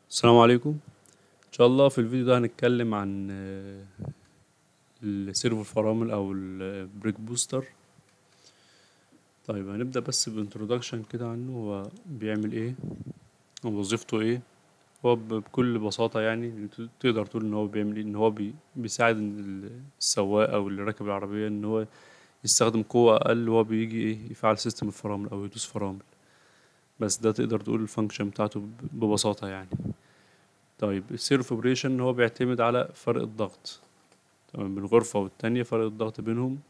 السلام عليكم ان شاء الله في الفيديو ده هنتكلم عن آه، السيرفو الفرامل او البريك بوستر طيب هنبدأ بس بانترودكشن كده عنه هو بيعمل ايه ووظيفته ايه هو ب- بكل بساطة يعني ت- تقدر تقول ان هو بيعمل ايه ان هو بي بيساعد ال- السواق او اللي راكب العربية ان هو يستخدم قوة اقل وهو بيجي ايه يفعل سيستم الفرامل او يدوس فرامل بس ده تقدر تقول الفانكشن بتاعته ب- ببساطة يعني طيب السيرف اوبريشن هو بيعتمد على فرق الضغط تمام بين غرفة والتانية فرق الضغط بينهم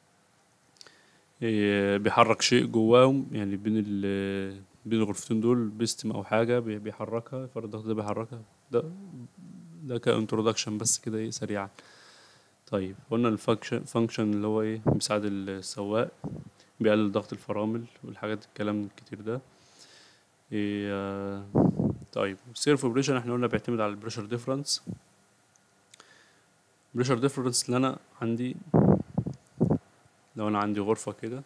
إيه، بيحرك شيء جواهم يعني بين ال بين الغرفتين دول بيستم او حاجة بي- بيحركها فرق الضغط ده بيحركها ده ده كانترودكشن بس كده ايه سريعا طيب قلنا الفانكشن فانكشن اللي هو ايه بيساعد السواق بيقلل ضغط الفرامل والحاجات الكلام الكتير ده إيه آه، طيب السيرف اوبريشن احنا قلنا بيعتمد على البريشر ديفرنس البريشر ديفرنس اللي انا عندي لو انا عندي غرفة كده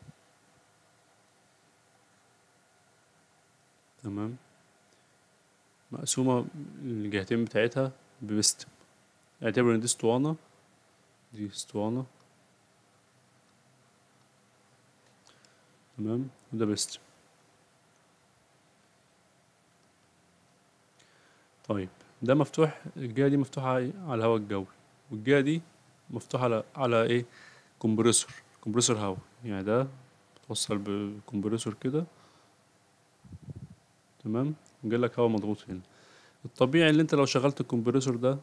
تمام مقسومة الجهتين بتاعتها ببستم اعتبر ان دي اسطوانة دي اسطوانة تمام وده بستم طيب ده مفتوح الجهة دي مفتوحة على الهواء الجوي والجهة دي مفتوحة على على ايه كومبريسور كومبريسور هواء يعني ده بتوصل بكمبريسور كده تمام جالك هواء مضغوط هنا الطبيعي اللي انت لو شغلت الكمبريسور ده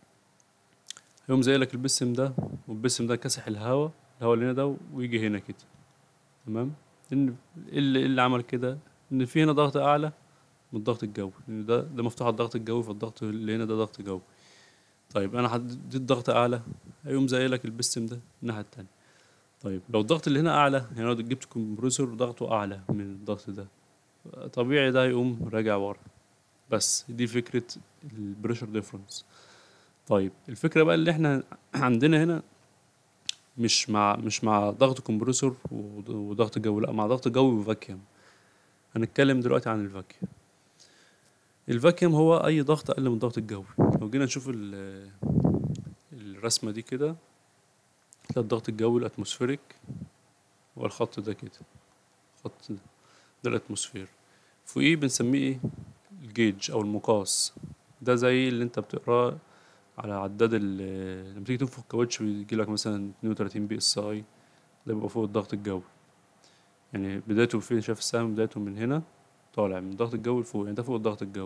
هيقوم زي لك البسم ده والبسم ده كاسح الهواء الهواء اللي هنا ده ويجي هنا كده تمام ان إيه اللي إيه اللي عمل كده ان في هنا ضغط اعلى من الضغط الجوي لان ده ده مفتوح على الضغط الجوي فالضغط اللي هنا ده ضغط جوي طيب انا حددت ضغط اعلى هيقوم زي لك البسم ده الناحيه التانية طيب لو الضغط اللي هنا اعلى يعني لو جبت كومبريسور ضغطه اعلى من الضغط ده طبيعي ده هيقوم راجع ورا بس دي فكرة البريشر ديفرنس طيب الفكرة بقى اللي احنا عندنا هنا مش مع مش مع ضغط كومبريسور وض- وضغط جو لا مع ضغط جوي وفاكيوم هنتكلم دلوقتي عن الفاكيوم الفاكيوم هو اي ضغط اقل من الضغط الجوي لو جينا نشوف ال- الرسمة دي كده تلاقي الضغط الجوي الاتموسفيريك هو الخط ده كده خط ده ده الاتموسفير فوقيه بنسميه ايه الجيج او المقاس ده زي اللي انت بتقراه على عداد ال لما تيجي تنفخ الكاوتش بيجي لك مثلا 32 بي اس اي ده بيبقى فوق الضغط الجوي يعني بدايته فين شايف السهم بدايته من هنا طالع من الضغط الجوي لفوق يعني ده فوق الضغط الجوي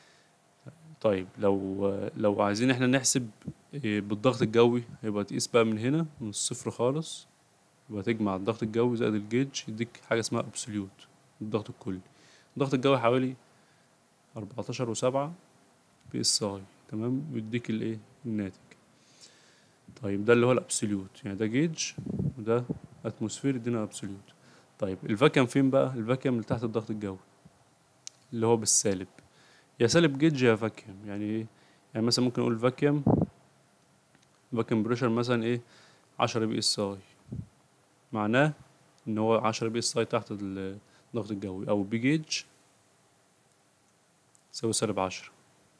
طيب لو لو عايزين احنا نحسب إيه بالضغط الجوي يبقى تقيس بقى من هنا من الصفر خالص يبقى تجمع الضغط الجوي زائد الجيج يديك حاجة اسمها ابسوليوت الضغط الكلي الضغط الجوي حوالي أربعتاشر وسبعة بي اس اي تمام ويديك الايه الناتج طيب ده اللي هو الابسوليوت يعني ده جيج وده اتموسفير يدينا ابسوليوت طيب الفاكيوم فين بقى الفاكيوم اللي تحت الضغط الجوي اللي هو بالسالب يا سالب جيج يا فاكيوم يعني ايه يعني مثلا ممكن نقول فاكيوم فاكيوم بريشر مثلا ايه عشرة بي اس اي معناه ان هو عشرة بي اس اي تحت الضغط الجوي او بي جيج يساوي سالب عشرة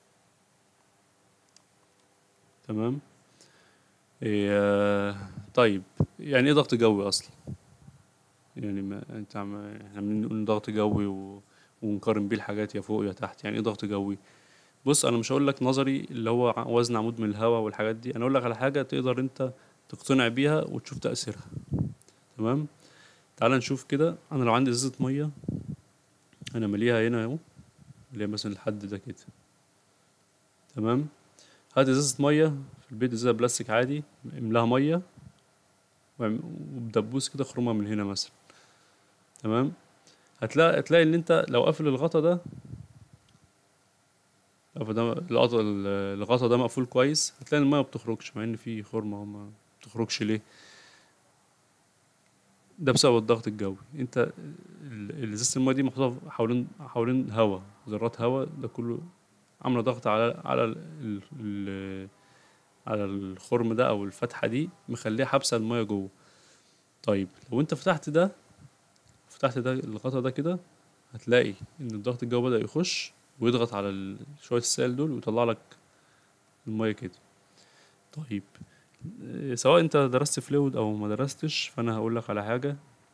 تمام إيه آه، طيب يعني ايه ضغط جوي اصلا يعني ما انت عم احنا بنقول ضغط جوي و... ونقارن بيه الحاجات يا فوق يا تحت يعني ايه ضغط جوي بص انا مش هقول لك نظري اللي هو ع- وزن عمود من الهواء والحاجات دي انا اقول لك على حاجه تقدر انت تقتنع بيها وتشوف تاثيرها تمام تعال نشوف كده انا لو عندي ازازه ميه انا مليها هنا اهو اللي هي مثلا الحد ده كده تمام هات ازازه ميه في البيت ازازه بلاستيك عادي املاها ميه واعم- وبدبوس كده خرمها من هنا مثلا تمام هتلاقي هتلاقي ان انت لو قافل الغطا ده الغطا ده الغطا الغطا ده مقفول كويس هتلاقي الميه ما بتخرجش مع ان في خرمه ما بتخرجش ليه ده بسبب الضغط الجوي انت ال- ال- ازازه الميه دي محطوطه حوالين حوالين هواء ذرات هواء ده كله عامله ضغط على على ال ال ال على الخرم ده او الفتحه دي مخليها حابسه الميه جوه طيب لو انت فتحت ده فتحت ده الغطا ده كده هتلاقي ان الضغط الجوي بدأ يخش ويضغط على ال- شوية السائل دول ويطلع لك المية كده طيب إيه، سواء انت درست فلويد او ما درستش فانا هقول لك على حاجة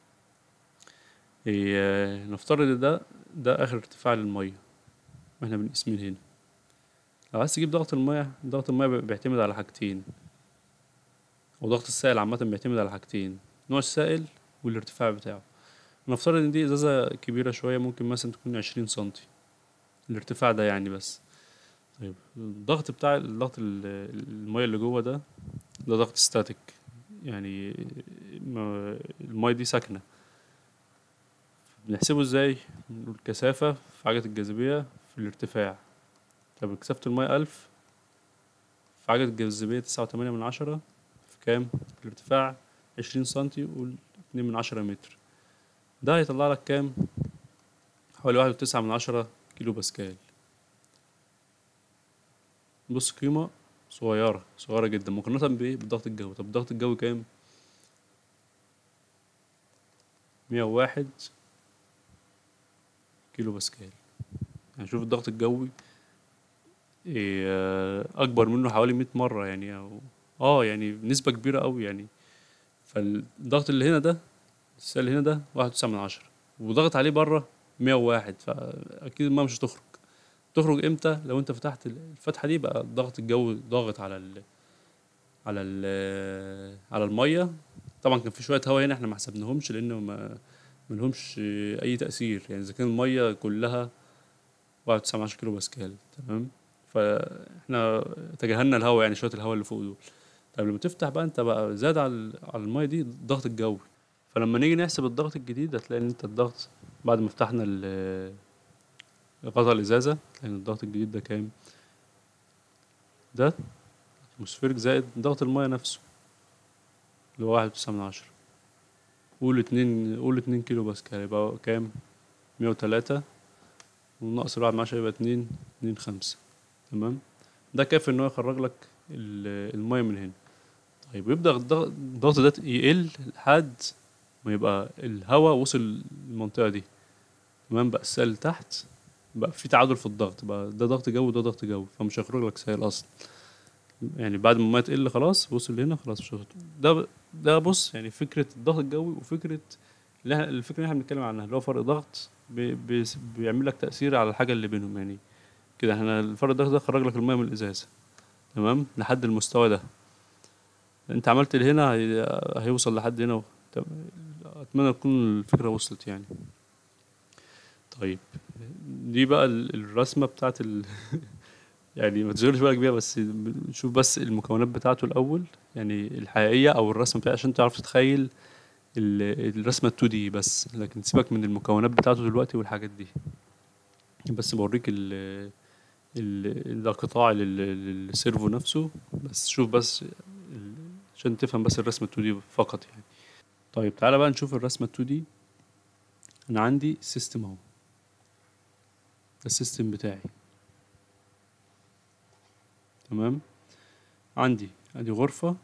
إيه، نفترض إن ده ده اخر ارتفاع للمية واحنا بنقيس من هنا لو عايز تجيب ضغط المية ضغط المية بيعتمد على حاجتين وضغط السائل عامة بيعتمد على حاجتين نوع السائل والارتفاع بتاعه نفترض ان دي ازازة كبيرة شوية ممكن مثلا تكون عشرين سنتي الارتفاع ده يعني بس طيب الضغط بتاع الضغط ال- المية اللي جوه ده ده ضغط ستاتيك يعني ما- المية دي ساكنة بنحسبه ازاي نقول كثافة في عجلة الجاذبية في الارتفاع طب كثافة المية ألف في عجلة الجاذبية تسعة وتمانية من عشرة في كام؟ في الارتفاع عشرين سنتي قول اتنين من عشرة متر ده هيطلع لك كام؟ حوالي واحد وتسعة من عشرة كيلو باسكال بص قيمة صغيرة صغيرة جدا مقارنة بإيه؟ بالضغط الجوي طب الضغط الجوي كام؟ مية وواحد كيلو باسكال يعني شوف الضغط الجوي إيه آه، أكبر منه حوالي مية مرة يعني أو اه يعني بنسبة كبيرة أوي يعني فالضغط اللي هنا ده السائل اللي هنا ده واحد وتسعة من عشرة وضغط عليه بره مية وواحد فأكيد ما مش هتخرج تخرج امتى لو انت فتحت الفتحة دي بقى ضغط الجو ضاغط على ال على ال على المية طبعا كان في شوية هوا هنا احنا ما حسبناهمش لأنه ما ملهمش أي تأثير يعني إذا كان المية كلها واحد وتسعة من عشرة كيلو باسكال تمام فاحنا تجاهلنا الهوا يعني شوية الهوا اللي فوق دول طيب لما تفتح بقى انت بقى زاد على ال- على المية دي الضغط الجوي فلما نيجي نحسب الضغط الجديد هتلاقي ان انت الضغط بعد ما فتحنا ال- غطا الازازة هتلاقي ان الضغط الجديد ده كام ده اتموسفيرك زائد ضغط المية نفسه اللي هو واحد وتسعة من عشرة قول اتنين قول اتنين كيلو باسكال يبقى كام مية وتلاتة وناقص الواحد من عشرة يبقى اتنين اتنين خمسة تمام ده كافي ان هو يخرج لك ال- المية من هنا طيب يبدأ الضغط الضغط ده يقل لحد ما يبقى الهواء وصل المنطقة دي تمام بقى السائل تحت بقى في تعادل في الضغط بقى ده ضغط جوي وده ضغط جوي فمش هيخرج لك سائل اصلا يعني بعد ما المية تقل خلاص وصل هنا خلاص مش هيخرج. ده ده بص يعني فكرة الضغط الجوي وفكرة اللي احنا الفكرة اللي احنا بنتكلم عنها اللي هو فرق ضغط بي بي بيعمل لك تأثير على الحاجة اللي بينهم يعني كده احنا الفرق الضغط ده خرج لك المية من الإزازة تمام لحد المستوى ده انت عملت اللي هنا هي... هيوصل لحد هنا و... تم- اتمنى تكون الفكرة وصلت يعني طيب دي بقى ال- الرسمة بتاعت ال... يعني ما تشغلش بالك بيها بس نشوف بس المكونات بتاعته الأول يعني الحقيقية أو الرسمة بتاعته عشان تعرف تتخيل ال- الرسمة 2 دي بس لكن سيبك من المكونات بتاعته دلوقتي والحاجات دي بس بوريك ال ال- ده قطاع لل- للسيرفو نفسه بس شوف بس ال- عشان تفهم بس الرسمة 2 دي فقط يعني طيب تعالى بقى نشوف الرسمة 2 دي أنا عندي سيستم أهو ده السيستم بتاعي تمام عندي ادي غرفة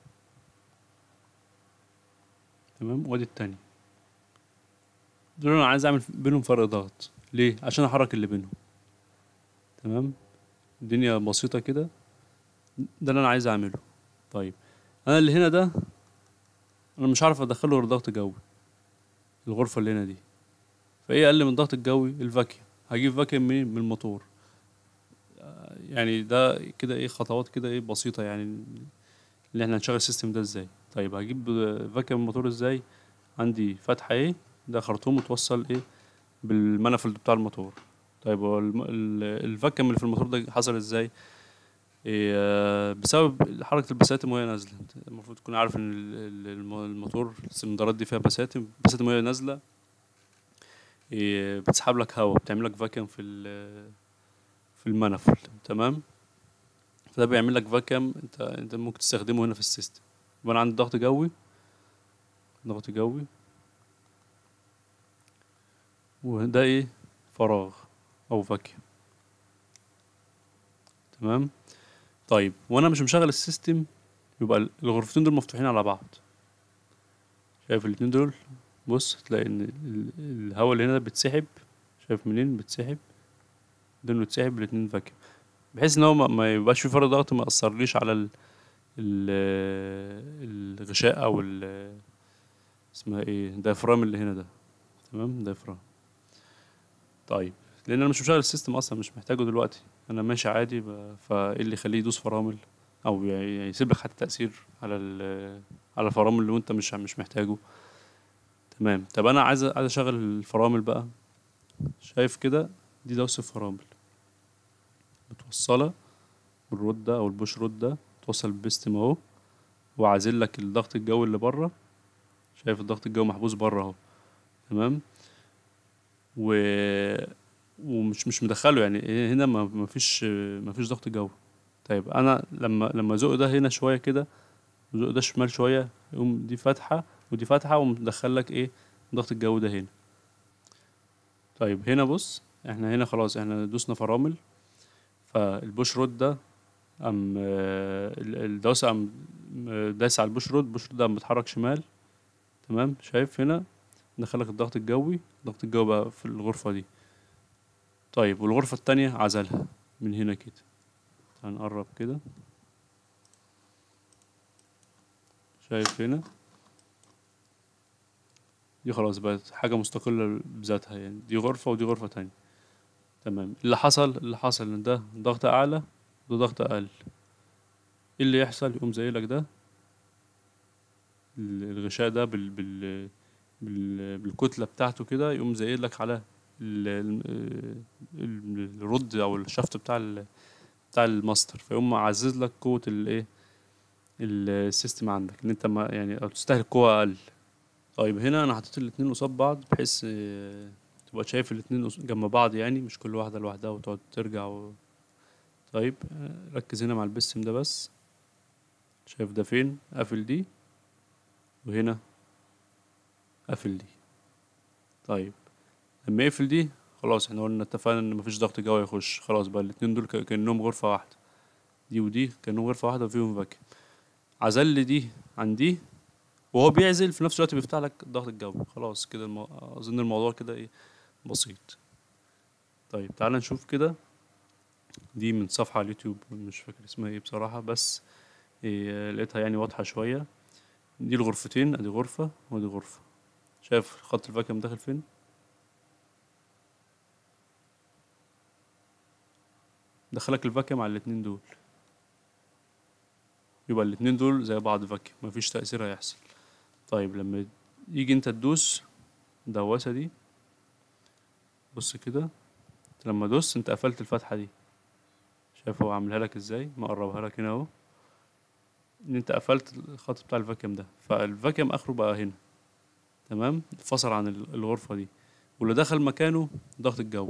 تمام وادي التانية دول انا عايز اعمل بينهم فرق ضغط ليه عشان احرك اللي بينهم تمام الدنيا بسيطة كده ده اللي انا عايز اعمله طيب انا اللي هنا ده انا مش عارف ادخله غير ضغط جوي الغرفة اللي هنا دي فايه اقل من الضغط الجوي الفاكيوم هجيب فاكيوم منين من الموتور آه، يعني ده كده ايه خطوات كده ايه بسيطة يعني اللي احنا هنشغل السيستم ده ازاي طيب هجيب آه، فاكيوم الموتور ازاي عندي فتحة ايه ده خرطوم متوصل ايه بالمانيفولد بتاع الموتور طيب هو الم- ال- الفاكيوم اللي في الموتور ده حصل ازاي إيه آه، بسبب حركة البساتم وهي نازلة انت المفروض تكون عارف ان ال- ال- الم- الموتور السلندرات دي فيها بساتم بساتم وهي نازلة إيه بتسحب لك هواء بتعمل لك فاكيوم في ال- في المانيفولد تمام فده بيعمل لك فاكيوم انت انت ممكن تستخدمه هنا في السيستم يبقى انا عندي ضغط جوي ضغط جوي وده ايه فراغ او فاكيوم تمام طيب وانا مش مشغل السيستم يبقى الغرفتين دول مفتوحين على بعض شايف الاتنين دول بص تلاقي ان ال- الهواء اللي هنا ده بيتسحب شايف منين بيتسحب لانه يتسحب الاتنين فاكيوم بحيث ان هو ما- ما يبقاش في فرق ضغط ما ياثرليش على ال ال الغشاء او ال اسمها ايه الدايفرام اللي هنا ده تمام دايفرام طيب لان انا مش مشغل السيستم اصلا مش محتاجه دلوقتي انا ماشي عادي ب- فايه اللي يخليه يدوس فرامل او يعني يسيب لك حتى تاثير على ال- على الفرامل اللي انت مش مش محتاجه تمام طب انا عايز عايز اشغل الفرامل بقى شايف كده دي دوسة فرامل متوصلة بالرود ده او البوش رود ده توصل بالبستم اهو وعازل لك الضغط الجوي اللي بره شايف الضغط الجوي محبوس بره اهو تمام و ومش مش مدخله يعني إيه هنا ما ما فيش ما فيش ضغط جو طيب انا لما لما ازق ده هنا شويه كده وزق ده شمال شويه يقوم دي فاتحه ودي فاتحه ومدخل لك ايه ضغط الجو ده هنا طيب هنا بص احنا هنا خلاص احنا دوسنا فرامل فالبوش رود ده قام آه، ال- الدوسة قام آه، داس على البوش رود البوش رود ده قام بيتحرك شمال تمام شايف هنا دخلك الضغط الجوي الضغط الجوي بقى في الغرفة دي طيب والغرفة التانية عزلها من هنا كده تعال نقرب كده شايف هنا دي خلاص بقت حاجة مستقلة بذاتها يعني دي غرفة ودي غرفة تانية تمام اللي حصل اللي حصل ان ده ضغط اعلى وده ضغط اقل ايه اللي يحصل يقوم زي لك ده ال- الغشاء ده بال بال بال بالكتلة بتاعته كده يقوم زي لك على ال- ال- ال- الرد او الشفط بتاع ال- بتاع الماستر فيقوم معزز لك قوة الايه السيستم عندك ان انت ما يعني أو تستهلك قوة اقل طيب هنا انا حطيت الاتنين قصاد بعض بحيث آه، تبقى شايف الاتنين قص- جنب بعض يعني مش كل واحدة لوحدها وتقعد ترجع و... طيب آه، ركز هنا مع البسم ده بس شايف ده فين قافل دي وهنا قافل دي طيب لما يقفل دي خلاص احنا قلنا اتفقنا ان مفيش ضغط جوي يخش خلاص بقى الاتنين دول ك- كأنهم غرفة واحدة دي ودي كأنهم غرفة واحدة وفيهم فاكيوم عزل لي دي عن دي وهو بيعزل في نفس الوقت بيفتح لك الضغط الجوي خلاص كده المو... اظن الموضوع كده ايه بسيط طيب تعال نشوف كده دي من صفحة على اليوتيوب مش فاكر اسمها ايه بصراحة بس إيه لقيتها يعني واضحة شوية دي الغرفتين ادي غرفة ودي غرفة شايف خط الفاكيوم داخل فين دخلك الفاكيوم على الاتنين دول يبقى الاتنين دول زي بعض فاكيوم مفيش تأثير هيحصل طيب لما يجي انت تدوس الدواسة دي بص كده لما دوس انت قفلت الفتحة دي شايف هو عاملها لك ازاي مقربها لك هنا اهو ان انت قفلت الخط بتاع الفاكيوم ده فالفاكيوم اخره بقى هنا تمام فصل عن ال- الغرفة دي واللي دخل مكانه ضغط الجو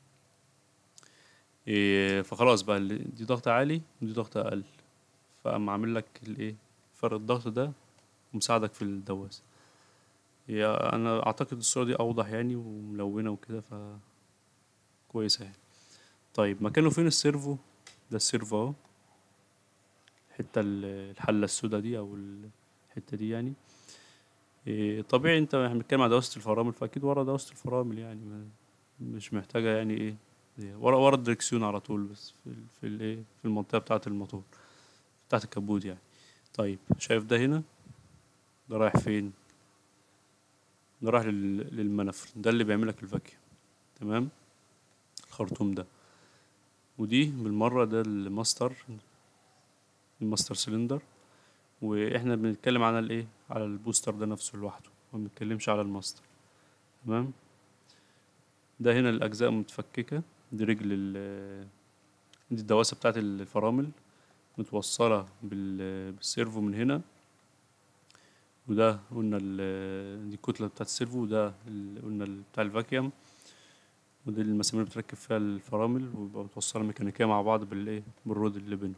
إيه فخلاص بقى اللي- دي ضغط عالي ودي ضغط اقل فقام عامل لك الايه فرق الضغط ده ومساعدك في الدواسة هي انا اعتقد الصورة دي اوضح يعني وملونة وكده ف كويسة يعني طيب مكانه فين السيرفو ده السيرفو اهو الحتة ال- الحلة السودا دي او الحتة دي يعني إيه طبيعي انت احنا بنتكلم على دواسة الفرامل فاكيد ورا دواسة الفرامل يعني ما مش محتاجة يعني ايه إيه، ورا ورا الدركسيون على طول بس في ال- في الايه في المنطقة بتاعة الموتور بتاعة الكبوت يعني طيب شايف ده هنا ده رايح فين ده رايح لل- للمنفذ ده اللي بيعملك الفاكيوم تمام الخرطوم ده ودي بالمرة ده الماستر الماستر سلندر واحنا بنتكلم على الايه على البوستر ده نفسه لوحده ما بنتكلمش على الماستر تمام ده هنا الاجزاء متفككة دي رجل ال دي الدواسة بتاعت الفرامل متوصلة بال- بالسيرفو من هنا وده قلنا ال- دي الكتلة بتاعت السيرفو وده ال- قلنا ال- بتاع الفاكيوم ودي المسامير اللي بتركب فيها الفرامل ويبقى متوصلة ميكانيكية مع بعض بالايه بالرود اللي بينهم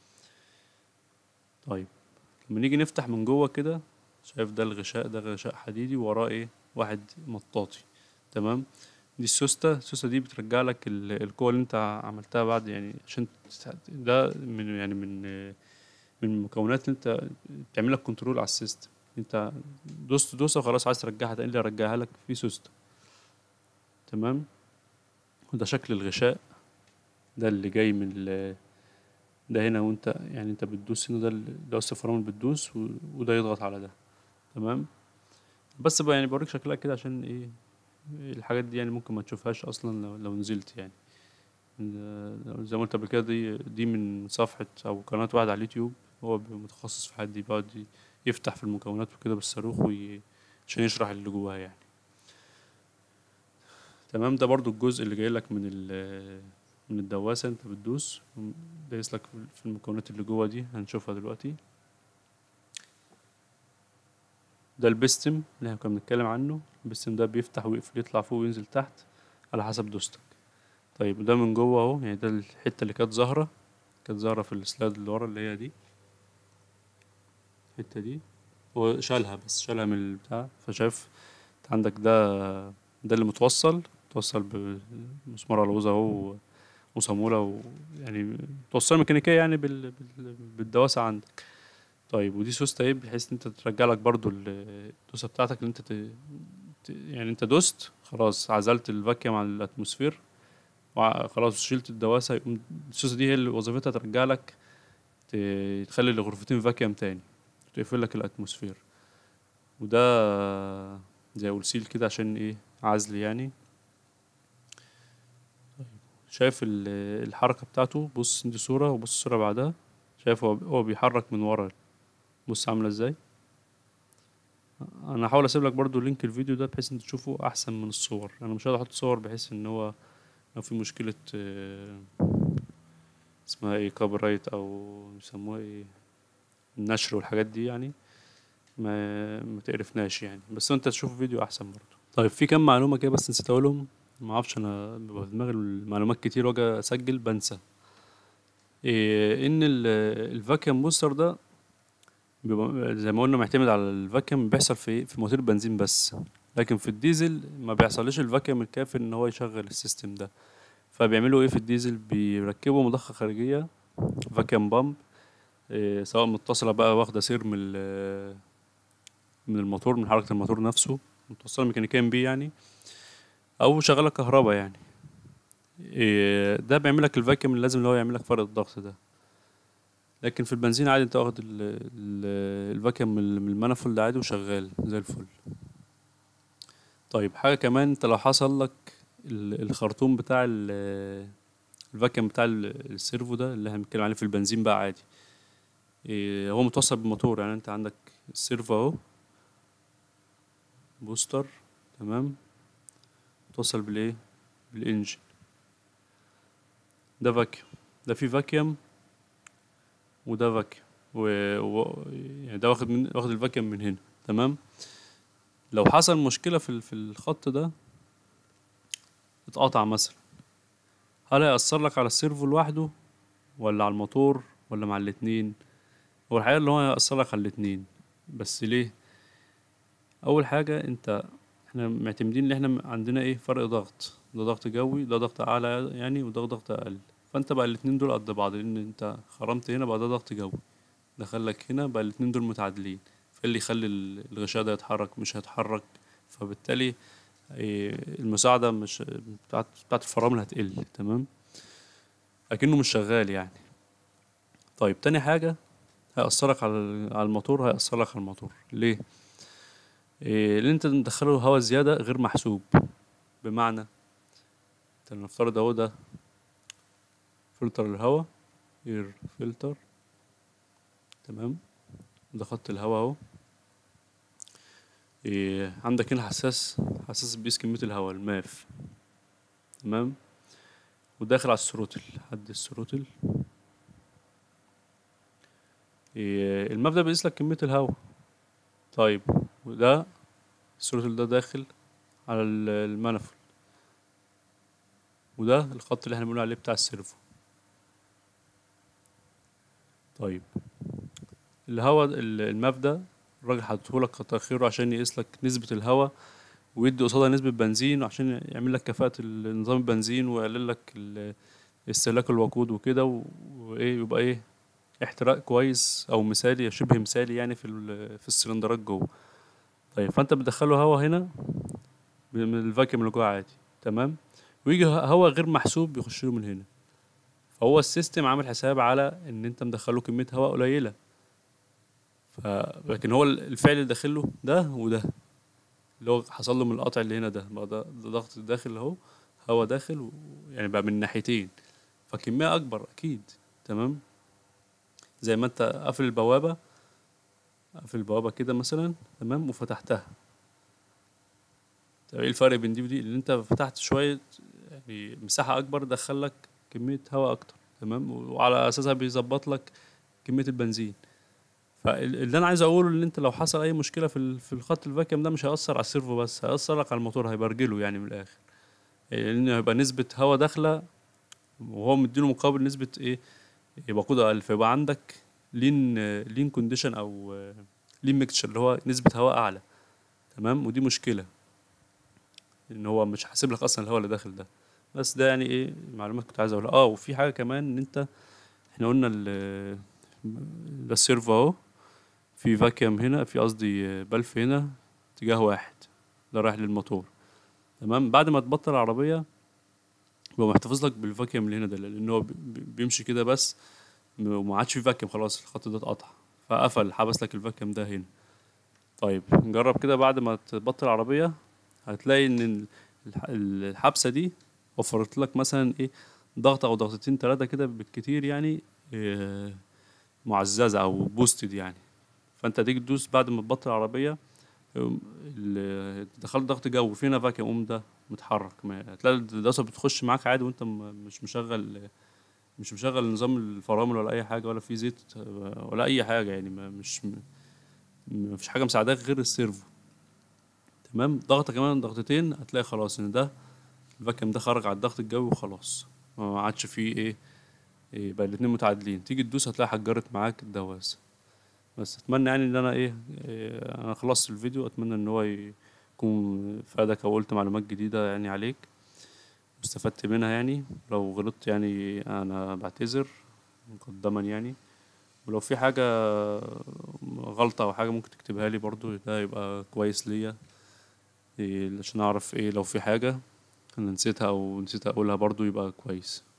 طيب لما نيجي نفتح من جوه كده شايف ده الغشاء ده غشاء حديدي وراه ايه واحد مطاطي تمام دي السوستة السوستة دي بترجع لك ال- القوة اللي انت عملتها بعد يعني عشان تت- ده من يعني من من المكونات اللي انت تعمل لك كنترول على السيستم انت دوست دوسة وخلاص عايز ترجعها تاني اللي يرجعها لك في سوستة تمام وده شكل الغشاء ده اللي جاي من ال ده هنا وانت يعني انت بتدوس هنا ده ال- ده الفرامل بتدوس و- وده يضغط على ده تمام بس بقى يعني بوريك شكلها كده عشان ايه الحاجات دي يعني ممكن ما تشوفهاش اصلا لو, لو نزلت يعني ده- زي ما قلت قبل كده دي دي من صفحة او قناة واحد على اليوتيوب هو بيبقى متخصص في حد بيقعد ي- يفتح في المكونات وكده بالصاروخ وي... عشان يشرح اللي جواها يعني تمام ده برضو الجزء اللي جاي لك من ال من الدواسة انت بتدوس دايس لك في المكونات اللي جوه دي هنشوفها دلوقتي ده البستم اللي احنا كنا بنتكلم عنه البستم ده بيفتح ويقفل يطلع فوق وينزل تحت على حسب دوستك طيب وده من جوه اهو يعني ده الحتة اللي كانت ظاهرة كانت ظاهرة في السلايد اللي ورا اللي هي دي الحتة دي هو شالها بس شالها من البتاع فشايف انت عندك ده ده اللي متوصل متوصل بمسمار الوزة اهو وصامولة و يعني متوصلة ميكانيكية يعني بال... بال... بالدواسة عندك طيب ودي سوسته ايه بحيث ان انت ترجع لك برضو ال- الدوسة بتاعتك اللي انت ت... ت... يعني انت دوست خلاص عزلت الفاكيوم عن الاتموسفير وع- خلاص شلت الدواسة يقوم السوسة دي هي اللي وظيفتها ترجع لك ت... تخلي الغرفتين فاكيوم تاني تقفل لك الاتموسفير وده زي اقول كده عشان ايه عزل يعني طيب شايف ال- الحركة بتاعته بص دي صورة وبص الصورة بعدها شايف هو هو بيحرك من ورا بص عاملة ازاي انا هحاول اسيب لك برضو لينك الفيديو ده بحيث انت تشوفه احسن من الصور انا مش هقدر احط صور بحيث ان هو لو في مشكلة آه، اسمها ايه كوبي رايت او يسموها ايه النشر والحاجات دي يعني ما ما تقرفناش يعني بس انت تشوف فيديو احسن برضه طيب في كام معلومه كده بس نسيت اقولهم ما اعرفش انا بيبقى في دماغي المعلومات كتير واجي اسجل بنسى إيه ان ال- الفاكيوم بوستر ده بيبقى زي ما قلنا معتمد على الفاكيوم بيحصل في في موتور بنزين بس لكن في الديزل ما بيحصلش الفاكيوم الكافي ان هو يشغل السيستم ده فبيعملوا ايه في الديزل بيركبوا مضخه خارجيه فاكيوم بامب إيه سواء متصله بقى واخده سير من ال- من الموتور من حركة الموتور نفسه متوصلة ميكانيكيا بيه يعني أو شغالة كهرباء يعني إيه، ده بيعمل لك الفاكيوم اللي لازم اللي هو يعمل لك فرق الضغط ده لكن في البنزين عادي انت واخد ال- ال- الفاكيوم من من المانيفولد عادي وشغال زي الفل طيب حاجة كمان انت لو حصل لك ال- الخرطوم بتاع ال- الفاكيوم بتاع ال- السيرفو ده اللي احنا بنتكلم عليه في البنزين بقى عادي إيه، هو متوصل بالموتور يعني انت عندك السيرفو اهو بوستر تمام متوصل بالايه بالانجن ده فاكيوم ده فيه فاكيوم وده فاكيوم و... و... يعني ده واخد من واخد الفاكيوم من هنا تمام لو حصل مشكلة في ال- في الخط ده اتقطع مثلا هل هيأثر لك على السيرفو لوحده ولا على الموتور ولا مع الاتنين هو الحقيقة اللي هو هيأثر لك على الاتنين بس ليه اول حاجه انت احنا معتمدين ان احنا عندنا ايه فرق ضغط ده ضغط جوي ده ضغط اعلى يعني وده ضغط اقل فانت بقى الاتنين دول قد بعض لان انت خرمت هنا بقى ده ضغط جوي دخلك هنا بقى الاتنين دول متعادلين فاللي يخلي ال- الغشاء ده يتحرك مش هيتحرك فبالتالي إيه، المساعدة مش بتاعت بتاعت الفرامل هتقل تمام أكنه مش شغال يعني طيب تاني حاجة هيأثرك على ال- على الموتور هيأثرك على الموتور ليه؟ إيه اللي انت مدخله هواء زيادة غير محسوب بمعنى انت نفترض اهو ده فلتر الهواء اير فلتر تمام ده خط الهواء اهو إيه عندك هنا حساس حساس بيقيس كمية الهواء الماف تمام وداخل على الثروتل حد الثروتل إيه الماف ده بيقيس لك كمية الهواء طيب وده الثروتل ده داخل على ال- المانيفولد وده الخط اللي احنا بنقول عليه بتاع السيرفو طيب الهواء ال- الماف ده الراجل حاطهولك كتر خيره عشان يقيس لك نسبة الهواء ويدي قصادها نسبة بنزين عشان يعمل لك كفاءة ال- نظام البنزين ويقلل لك ال- استهلاك الوقود وكده و- وايه يبقى ايه احتراق كويس او مثالي شبه مثالي يعني في ال- في السلندرات جوه طيب فانت بتدخله هوا هنا من الفاكيوم اللي جوه عادي تمام ويجي هوا غير محسوب بيخش له من هنا فهو السيستم عامل حساب على ان انت مدخله كميه هواء قليله ف لكن هو الفعل اللي داخله ده وده اللي هو حصل له من القطع اللي هنا ده بقى ده, ده ضغط داخل اهو هوا داخل و... يعني بقى من ناحيتين فكميه اكبر اكيد تمام زي ما انت قافل البوابه قافل البوابه كده مثلا تمام وفتحتها طب ايه الفرق بين دي ودي اللي انت فتحت شويه يعني مساحه اكبر دخل لك كميه هواء اكتر تمام وعلى اساسها بيظبط لك كميه البنزين فاللي انا عايز اقوله ان انت لو حصل اي مشكله في ال- في الخط الفاكيوم ده مش هيأثر على السيرفو بس هيأثر لك على الموتور هيبرجله يعني من الاخر لان هيبقى نسبه هواء داخله وهو مديله مقابل نسبه ايه يبقى قود اقل فيبقى عندك لين لين كونديشن او لين ميكتشر اللي هو نسبه هواء اعلى تمام ودي مشكله ان هو مش حاسب لك اصلا الهواء اللي داخل ده بس ده يعني ايه معلومات كنت عايز اقولها اه وفي حاجه كمان ان انت احنا قلنا ال- ده السيرفو اهو في فاكيوم هنا في قصدي بلف هنا اتجاه واحد ده رايح للموتور تمام بعد ما تبطل العربيه هو محتفظ لك بالفاكيوم اللي هنا ده لان هو بي- بي- بيمشي كده بس وما عادش في فاكيوم خلاص الخط ده اتقطع فقفل حبس لك الفاكيوم ده هنا طيب نجرب كده بعد ما تبطل العربيه هتلاقي ان ال- الح- الحبسه دي وفرت لك مثلا ايه ضغطه او ضغطتين ثلاثه كده بالكتير يعني إيه معززه او بوستد يعني فانت تيجي تدوس بعد ما تبطل العربيه يقوم ال- دخلت ضغط جو فينا فاكيوم يقوم ده متحرك ما- هتلاقي الدوسه بتخش معاك عادي وانت م- مش مشغل مش مشغل نظام الفرامل ولا اي حاجه ولا في زيت ولا اي حاجه يعني ما مش ما فيش حاجه مساعداك غير السيرفو تمام ضغطه كمان ضغطتين هتلاقي خلاص ان ده الفاكيوم ده خرج على الضغط الجوي وخلاص ما عادش فيه ايه, إيه بقى الاتنين متعادلين تيجي تدوس هتلاقي حجرت معاك الدواسه بس اتمنى يعني ان انا ايه, إيه انا خلصت الفيديو اتمنى ان هو يكون فادك او قلت معلومات جديده يعني عليك واستفدت منها يعني لو غلطت يعني انا بعتذر مقدما يعني ولو في حاجة غلطة أو حاجة ممكن تكتبها لي برضو ده يبقى كويس ليا إيه، عشان أعرف إيه لو في حاجة أنا نسيتها أو نسيت أقولها برضو يبقى كويس